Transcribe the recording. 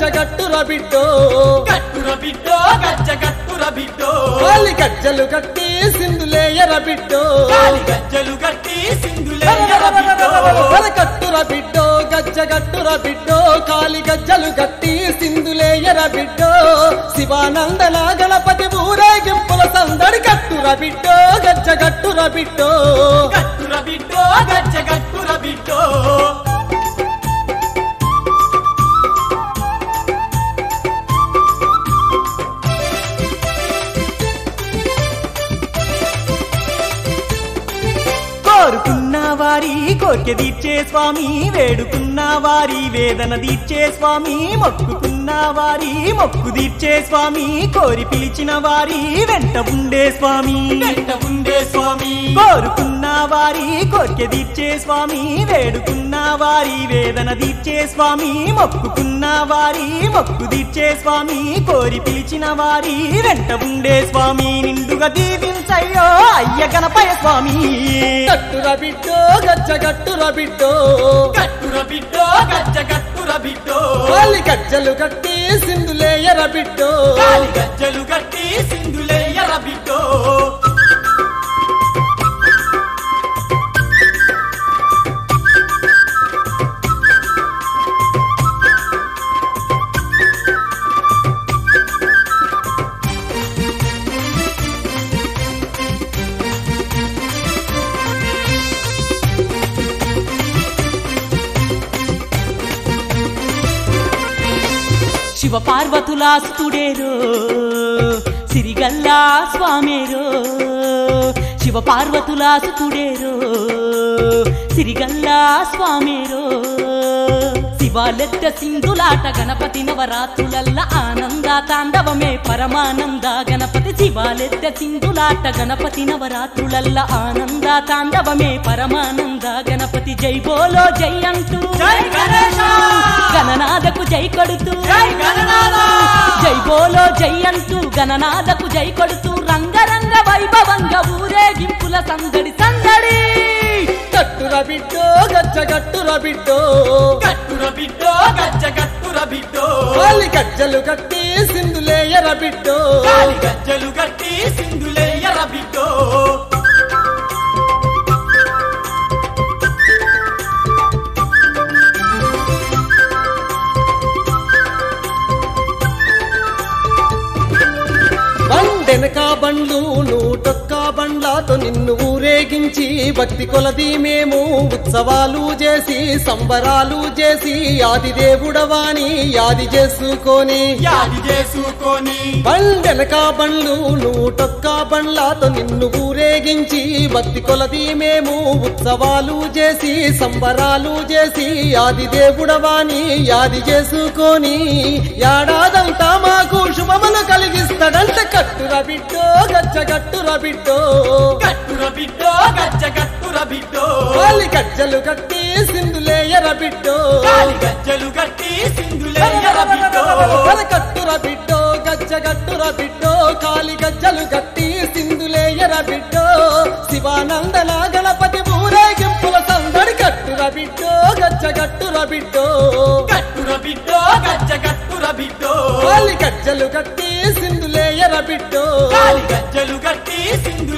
గచ్చగట్టుర బిడ్డో గట్టుర బిడ్డో గజ్జ గట్టుర బిడ్డో కాలి గజ్జలు కట్టి సింధులేయర బిడ్డో కాలి గజ్జలు గట్టి సింధులేయర బిడ్డో కట్టుర బిడ్డో గజ్జగట్టుర బిడ్డో కాలి గజ్జలు కట్టి సింధులేయర బిడ్డో శివానందన గణపతి ఊరేగింపుల సందడి కట్టుర బిడ్డో గజ్జగట్టుర బిడ్డో గట్టుర బిడ్డో గజ్జ గట్టుర బిడ్డో కోరుకున్న వారి కోరిక తీర్చే స్వామి వేడుకున్న వారి వేదన తీర్చే స్వామి మొక్కుకున్న వారి మొక్కు తీర్చే స్వామి కోరి పిలిచిన వారి వెంట ఉండే స్వామి వెంట ఉండే స్వామి కోరుకున్న వారి కోరిక తీర్చే స్వామి వేడుకున్న వారి వేదన తీర్చే స్వామి మొక్కుకున్న వారి మొక్కు తీర్చే స్వామి కోరి పిలిచిన వారి వెంట ఉండే స్వామి నిండుగా దీవించయ్యో అయ్య గణపయ స్వామి గట్టుర బిడ్డో గజ్జగట్టుర బిడ్డో గట్టుర బిడ్డో గజ్జ గట్టుర బిడ్డో కాలి గజ్జలు కట్టి సింధులేయర బిడ్డో కాలి గజ్జలు గట్టి సింధులేయర బిడ్డో శివ పార్వతులాస్తుడేరో సిరిగల్లా స్వామేరో శివ పార్వతులాస్తుడేరో సిరిగల్లా స్వామేరో శివాలెత్త సింధులాట గణపతి నవరాత్రులల్ల ఆనంద తాండవమే పరమానంద గణపతి శివాలెత్త సింధులాట గణపతి నవరాత్రులల్ల ఆనంద తాండవమే పరమానంద గణపతి జై బోలో జై అంటూ జై గణేశ గణనాదకు జై కొడుతూ జై గణనాథ జై బోలో జై అంటూ గణనాదకు జై కొడుతూ రంగరంగ వైభవంగా ఊరేగింపుల సందడి సందడి గట్టుర బిడ్డో గజ్జగట్టుర బిడ్డో గట్టుర బిడ్డో గజ్జ గట్టుర బిడ్డో కాలి గజ్జలు కట్టి సింధులేయర బిడ్డో కాలి గజ్జలు గట్టి సింధులేయర బిడ్డో బండెనక బండ్లు నూటొక్క బండ్లతో నిన్ను ఊరేగించి భక్తి కొలది మేము ఉత్సవాలు చేసి సంబరాలు చేసి ఆది దేవుడవాని యాది చేసుకొని యాది చేసుకొని బండెనక బండ్లు నూటొక్క బండ్లతో నిన్ను ఊరేగించి భక్తి కొలది మేము ఉత్సవాలు చేసి సంబరాలు చేసి ఆది దేవుడవాని యాది చేసుకొని ఏడాదంతా మాకు శుభమును కలిగిస్తాడంట కట్టుర బిడ్డో గచ్చ గట్టుర బిడ్డో గట్టుర బిడ్డో గజ్జ గట్టుర బిడ్డో కాలి గజ్జలు కట్టి సింధులేయర బిడ్డో కాలి గజ్జలు గట్టి సింధులేయర బిడ్డో కట్టుర బిడ్డో గజ్జ గట్టుర బిడ్డో కాలి గజ్జలు కట్టి సింధులేయర బిడ్డో శివానందన గణపతి ఊరేగింపుల సందడి కట్టుర బిడ్డో గజ్జ గట్టుర బిడ్డో గట్టుర బిడ్డో గజ్జ గట్టుర బిడ్డో కాలి గజ్జలు కట్టి సింధులేయర బిడ్డో కాలి గజ్జలు గట్టి సింధు